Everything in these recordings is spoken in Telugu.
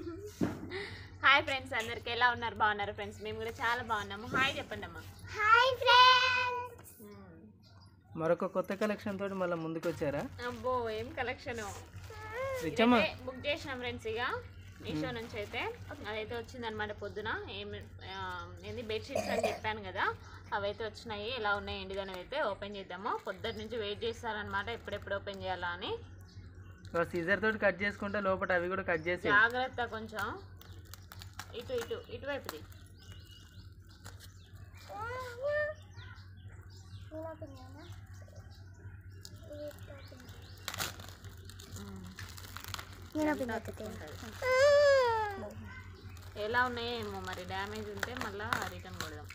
హాయ్ ఫ్రెండ్స్ అందరికి ఎలా ఉన్నారు బాగున్నారు ఫ్రెండ్స్ మేము కూడా చాలా బాగున్నాము హాయ్ చెప్పండి అమ్మా హాయ్ ఫ్రెండ్స్ మరొక కొత్త కలెక్షన్ తోటి మళ్ళీ ముందుకు వచ్చారా అబ్బో ఏం కలెక్షన్ రిచమ్మ బుక్ చేసినాం ఫ్రెండ్స్ ఇక మీషో నుంచి అయితే అదైతే వచ్చిందనమాట పొద్దున ఏం ఆ, ఏంది బెడ్షీట్స్ అని చెప్పాను కదా అవైతే వచ్చినాయి ఎలా ఉన్నాయి ఏంటిదని అయితే ఓపెన్ చేద్దాము పొద్దున్న నుంచి వెయిట్ చేస్తారనమాట ఎప్పుడెప్పుడు ఓపెన్ చేయాలా అని సీజర్ తోటి కట్ చేసుకుంటే లోపల అవి కూడా కట్ చేసి జాగ్రత్త కొంచెం ఇటు ఇటు ఇటువైపుది నేను ఎలా ఉన్నాయో ఏమో మరి డ్యామేజ్ ఉంటే మళ్ళీ రిటర్న్ కొడదాం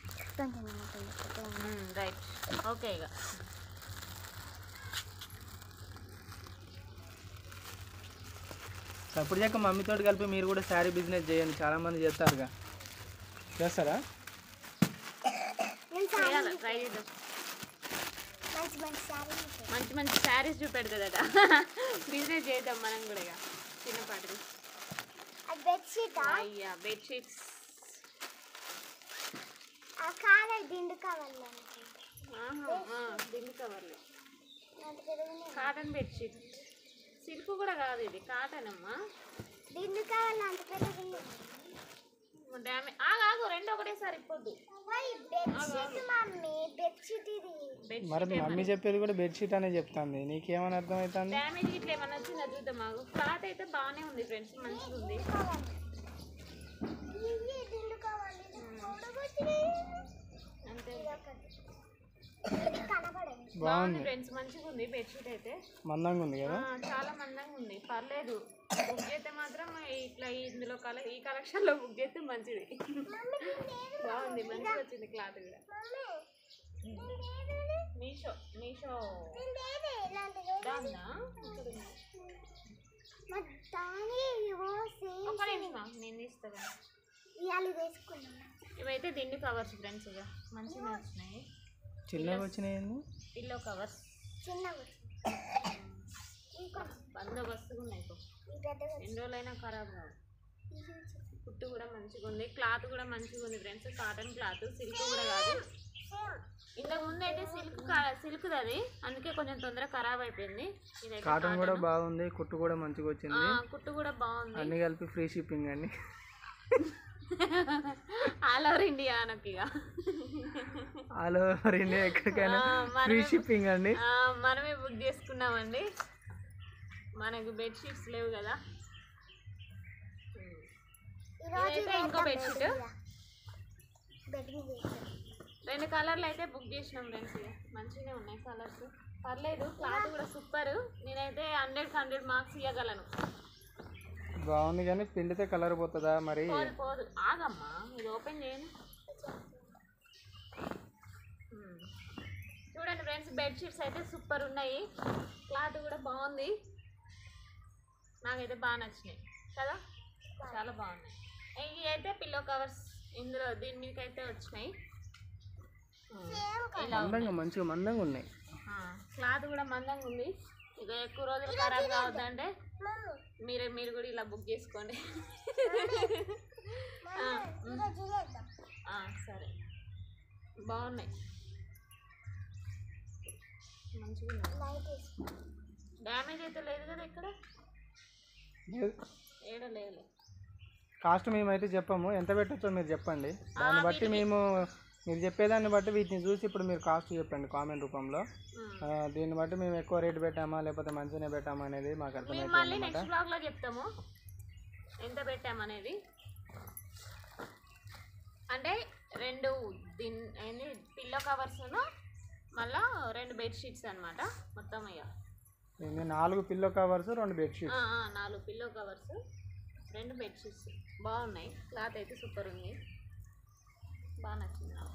రైట్ ఓకే ఇక అప్పుడు చేక మమ్మీతో కలిపి మీరు కూడా శారీ బిజినెస్ చేయండి చాలా మంది చేస్తారుగా చేస్తారా నేను చేయాలి ట్రై చేద్దాం మంచి మంచి సారీ మంచి మంచి శారీస్ చూపెడుతుందట బిజినెస్ చేద్దాం మనం కూడా ఇక చిన్నపాటిది అది బెడ్షీటా అయ్యా బెడ్షీట్స్ ఆ కావాలి దిండు కావాలి దిల్లు కవర్లు నాకు తెలియదు కాటన్ బెడ్షీట్ సిల్క్ కూడా కాదు ఇది కాటన్ అమ్మా దిండు కావాలి అంత పెద్దది డ్యామేజ్ ఆగు రెండు ఒకటేసారి ఇప్పొద్దు బెడ్షీట్ మమ్మీ బెడ్షీట్ ఇది మరి బెడ్షీట్ మమ్మీ చెప్పేది కూడా బెడ్షీట్ అనే చెప్తాంది నీకేమని అర్థమవుతుంది డ్యామేజ్ ఇట్లా ఏమన్నా వచ్చిందా చూద్దాం మాకు క్లాత్ అయితే బాగానే ఉంది ఫ్రెండ్స్ మంచిగా ఉంది ఇది దిండు కావాలి ఇది పొడగొచ్చింది. అంతే ఇది ఒకటి. ఇది కనబడదు బాగుంది బాగుంది ఫ్రెండ్స్ మంచిగా ఉంది బెడ్షీట్ అయితే మందంగా ఉంది కదా ఆ, చాలా మందంగా ఉంది పర్లేదు బుక్ చేస్తే మాత్రం ఇట్లా ఇందులో కల ఈ కలెక్షన్ లో బుక్ చేస్తే మంచిది బాగుంది మంచిగా వచ్చింది క్లాత్ కూడా మీషో మీషో దాన్నా ఇక్కడ ఉంది. మరి దాని ఇవో సేమ్ ఒక్క నిమిషం నేను తీస్తాను ఇవాళ వేసుకున్నాం ఇవైతే దిండి కవర్స్ ఫ్రెండ్స్ ఇక మంచిగా వచ్చినాయి చిన్నగా వచ్చినాయి పిల్లో కవర్స్ చిన్నగా ఇంకో బందోబస్తుగా ఉన్నాయి ఇప్పుడు. ఈ పెద్దగా ఎన్ని రోజులైనా ఖరాబ్ కాదు ఇది కుట్టు కూడా మంచిగా ఉంది క్లాత్ కూడా మంచిగా ఉంది ఫ్రెండ్స్ కాటన్ క్లాత్ సిల్క్ కూడా కాదు సేమ్ ఇంతకు ముందు అయితే సిల్క్ సిల్క్ అది అందుకే కొంచెం తొందరగా ఖరాబ్ అయిపోయింది ఇదైతే కాటన్ కూడా బాగుంది కుట్టు కూడా మంచిగా వచ్చింది ఆ, కుట్టు కూడా బాగుంది అన్ని కలిపి ఫ్రీ షిప్పింగ్ అండి ఆల్ ఓవర్ ఇండియా అనకు ఇక ఆల్ ఓవర్ ఇండియా ఎక్కడికైనా ఆ, మనమే- ఫ్రీ షిప్పింగ్ అండి ఆ, మనమే బుక్ చేసుకున్నామండి మనకు బెడ్షీట్స్ లేవు కదా ఈరోజు ఇదైతే ఇంకో బెడ్షీట్ బెడ్ మీద వేసాం. రెండు కలర్లు అయితే బుక్ చేసినాం ఫ్రెండ్స్ ఇక మంచిగానే ఉన్నాయి కలర్స్ పర్లేదు క్లాత్ కూడా సూపర్ నేనైతే హండ్రెడ్ హండ్రెడ్ మార్క్స్ ఇవ్వగలను బాగుంది కానీ పిండితే కలర్ పోతుందా మరి పోదు పోదు ఆగమ్మా ఇది ఓపెన్ చేయను మ్మ్. చూడండి ఫ్రెండ్స్ బెడ్షీట్స్ అయితే సూపర్ ఉన్నాయి క్లాత్ కూడా బాగుంది నాకైతే బాగా నచ్చినాయి కదా చాలా బాగున్నాయి ఇవి అయితే పిల్లో కవర్స్ ఇందులో దీని మీదకి అయితే వచ్చినాయి మ్మ్. ఇలా మందంగా మంచిగా మందంగా ఉన్నాయి ఆ, క్లాత్ కూడా మందంగా ఉంది ఇక ఎక్కువ రోజులు ఖరాబ్ కావద్దంటే మీరే మీరు కూడా ఇలా బుక్ చేసుకోండి ఆ, మ్మ్. ఈరోజు చేద్దాం ఆ, సరే బాగున్నాయి మంచిగా ఉన్నాయి లైట్ వేసుకో డ్యామేజ్ అయితే లేదు కదా ఇక్కడ లేదు. ఏడ లేదు కాస్ట్ మేమైతే చెప్పాము ఎంత పెట్టచ్చో మీరు చెప్పండి దాన్ని బట్టి మేము మీరు చెప్పేదాన్ని బట్టి వీటిని చూసి ఇప్పుడు మీరు కాస్ట్ చెప్పండి కామెంట్ రూపంలో ఆ, దీన్ని బట్టి మేము ఎక్కువ రేట్ పెట్టామా లేకపోతే మంచిగానే పెట్టామా అనేది మాకు మేము అర్థమైతే మళ్ళీ నెక్స్ట్ బ్లాగ్ లో చెప్తాము ఎంత పెట్టామనేది అంటే రెండు దీని ఏంది పిల్లో కవర్స్ మళ్ళా రెండు బెడ్షీట్స్ అన్నమాట మొత్తం ఇక ఇది నాలుగు పిల్లో కవర్స్ రెండు బెడ్షీట్ ఆ, ఆ, నాలుగు పిల్లో కవర్స్ రెండు బెడ్షీట్స్ బాగున్నాయి క్లాత్ అయితే సూపర్ ఉంది బాగా నచ్చింది నాకు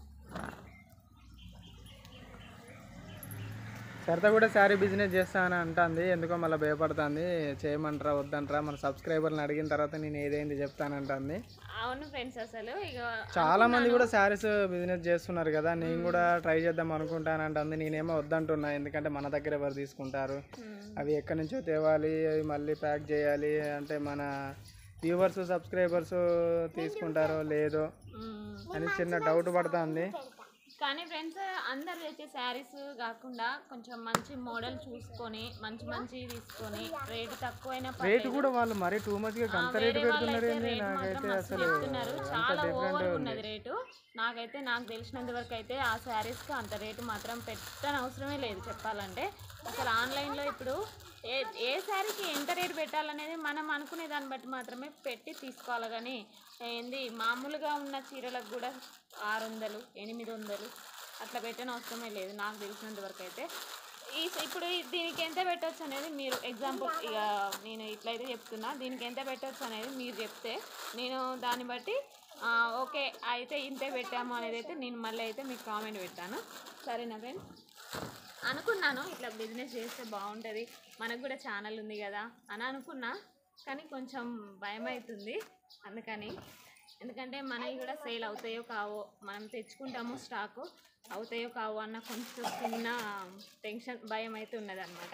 సరిత కూడా శారీ బిజినెస్ చేస్తా అని అంటుంది ఎందుకో మళ్ళీ భయపడుతుంది చేయమంటారా వద్దంటారా మన సబ్స్క్రైబర్ని అడిగిన తర్వాత నేను ఏదైంది చెప్తానంటుంది అవును ఫ్రెండ్స్ అసలు ఇక చాలా మంది కూడా శారీస్ బిజినెస్ చేస్తున్నారు కదా నేను కూడా ట్రై చేద్దాం అనుకుంటానంటుంది నేనేమో వద్దంటున్నా ఎందుకంటే మన దగ్గర ఎవరు తీసుకుంటారు మ్మ్. అవి ఎక్కడి నుంచో తేవాలి అవి మళ్ళీ ప్యాక్ చేయాలి అంటే మన వ్యూవర్స్ సబ్స్క్రైబర్స్ తీసుకుంటారో లేదో మ్మ్. అని చిన్న డౌట్ పడుతుంది కానీ ఫ్రెండ్స్ అందరు తెచ్చే శారీస్ కాకుండా కొంచెం మంచి మోడల్ చూసుకొని మంచి మంచి తీసుకొని రేటు తక్కువైనా రేటు పర్లేదు. కూడా వాళ్ళు మరీ టూ మచ్గా ఆ, అంత వేరే రేటు పెడుతున్నారు వాళ్ళైతే ఏంది రేటు మాత్రం నాకైతే మస్తు అసలు చెప్తున్నారు అంత చాలా డిఫరెంట్ ఓవర్ ఉంది ఉన్నది రేటు నాకైతే నాకు తెలిసినంత వరకు అయితే ఆ శారీస్కి అంత రేటు మాత్రం పెట్టని అవసరమే లేదు చెప్పాలంటే అసలు ఆన్లైన్లో ఇప్పుడు ఏ ఏ శారీకి ఎంత రేటు పెట్టాలనేది మనం అనుకునే దాన్ని బట్టి మాత్రమే పెట్టి తీసుకోవాలి కానీ ఏంది మామూలుగా ఉన్న చీరలకు కూడా ఆరు వందలు ఎనిమిది వందలు అట్లా పెట్టని అవసరమే లేదు నాకు తెలిసినంత వరకు అయితే ఈ ఇప్పుడు ఈ- దీనికి ఎంత పెట్టొచ్చు అనేది మీరు ఎగ్జాంపుల్ ఇక నేను ఇట్లయితే చెప్తున్నా దీనికి ఎంత పెట్టొచ్చు అనేది మీరు చెప్తే నేను దాన్ని బట్టి ఆ, ఓకే అయితే ఇంతే పెట్టాము అనేది అయితే నేను మళ్ళీ అయితే మీకు కామెంట్ పెట్టాను సరేనా ఫ్రెండ్ అనుకున్నాను ఇట్లా బిజినెస్ చేస్తే బాగుంటుంది మనకు కూడా ఛానల్ ఉంది కదా అని అనుకున్నా కానీ కొంచెం భయం అవుతుంది అందుకని ఎందుకంటే మనవి కూడా సేల్ అవుతాయో కావో మనం తెచ్చుకుంటాము స్టాకు అవుతాయో కావో అన్న కొంచెం చిన్న టెన్షన్ భయం అయితే ఉన్నదన్నమాట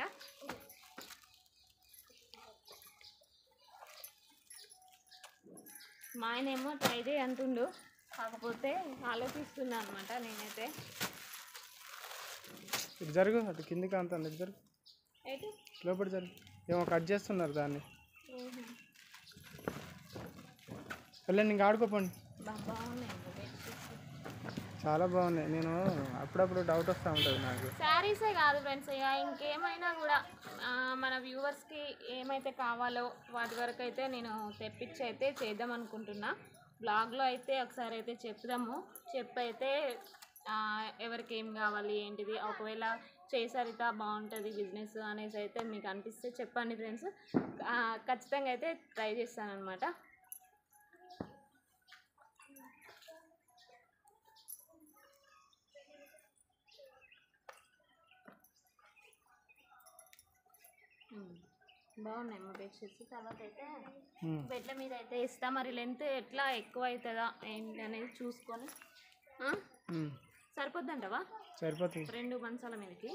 మా ఆయన ఏమో ట్రై చేయి అంటుండు కాకపోతే ఆలోచిస్తున్నా అనమాట నేనైతే ఇటు జరుగు అటు కిందికి అంత ఇటు జరుగు అయితే లోపల జరుగు ఏమో కట్ చేస్తున్నారు దాన్ని వెళ్ళండి ఇంకా ఆడుకోపోండి బాగున్నాయి చాలా బాగున్నాయి నేను అప్పుడప్పుడు డౌట్ వస్తూ ఉంటుంది నాకు శారీసే కాదు ఫ్రెండ్స్ ఇక ఇంకేమైనా కూడా ఆ, మన వ్యూవర్స్కి ఏమైతే కావాలో వాటి వరకు అయితే నేను తెప్పించి అయితే చేద్దాం అనుకుంటున్నా బ్లాగ్లో అయితే ఒకసారి అయితే చెప్దాము చెప్పైతే ఆ, ఎవరికి ఏం కావాలి ఏంటిది ఒకవేళ చేసరిత బాగుంటుంది బిజినెస్ అనేసి అయితే మీకు అనిపిస్తే చెప్పండి ఫ్రెండ్స్ ఖచ్చితంగా అయితే ట్రై చేస్తానన్నమాట ఉమ్. బాగున్నాయి మా బెడ్షీట్స్ తర్వాత అయితే ఉమ్. బెడ్ల మీద అయితే ఇస్తా మరి లెంత్ ఎట్లా ఎక్కువ అవుతుందా ఏంటి అనేది చూసుకొని ఆ? ఉమ్. సరిపోద్దంటవా సరిపోతుంది రెండు మంచాల మీదకి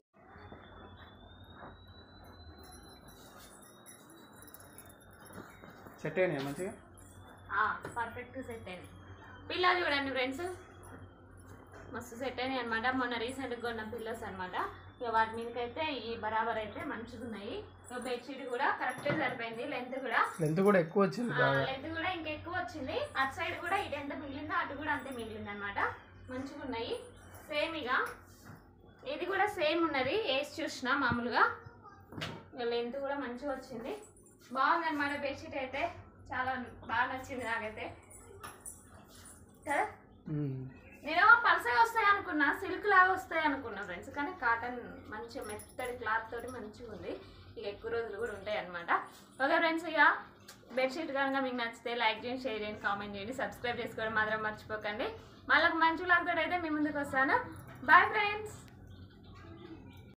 సెట్ అయినాయి మంచిగా పర్ఫెక్ట్ సెట్ అయింది పిల్లలు చూడండి ఫ్రెండ్స్ మస్తు సెట్ అయినాయి అనమాట మొన్న రీసెంట్గా కొన్న పిల్లర్స్ అనమాట ఇక వాటి మీదకైతే ఈ బరాబర్ అయితే మంచిగా ఉన్నాయి ఇక బెడ్షీట్ కూడా కరెక్ట్గా సరిపోయింది లెంత్ కూడా లెంత్ కూడా ఎక్కువ వచ్చింది బాగా లెంత్ కూడా ఇంకా ఎక్కువ వచ్చింది అటు సైడ్ కూడా ఇటు ఎంత మిగిలిందో అటు కూడా అంతే మిగిలింది అనమాట మంచిగా ఉన్నాయి సేమ్ ఇక ఇది కూడా సేమ్ ఉన్నది వేసి చూసిన మామూలుగా లెంత్ కూడా మంచిగా వచ్చింది బాగుంది అనమాట బెడ్షీట్ అయితే చాలా బాగా నచ్చింది నాకైతే కదా ఉమ్. నేను పలసగా వస్తాయి అనుకున్నా సిల్క్ లాగా వస్తాయి అనుకున్నా ఫ్రెండ్స్ కానీ కాటన్ మంచిగా మెత్తడి క్లాత్ తోటి మంచిగా ఉంది ఇక ఎక్కువ రోజులు కూడా ఉంటాయి అనమాట ఓకే ఫ్రెండ్స్ ఇక బెడ్షీట్ కనుక మీకు నచ్చితే లైక్ చేయండి షేర్ చేయండి కామెంట్ చేయండి సబ్స్క్రైబ్ చేసుకోవడం మాత్రం మర్చిపోకండి మళ్ళీ మంచి లాగా అయితే మీ ముందుకు వస్తాను బాయ్ ఫ్రెండ్స్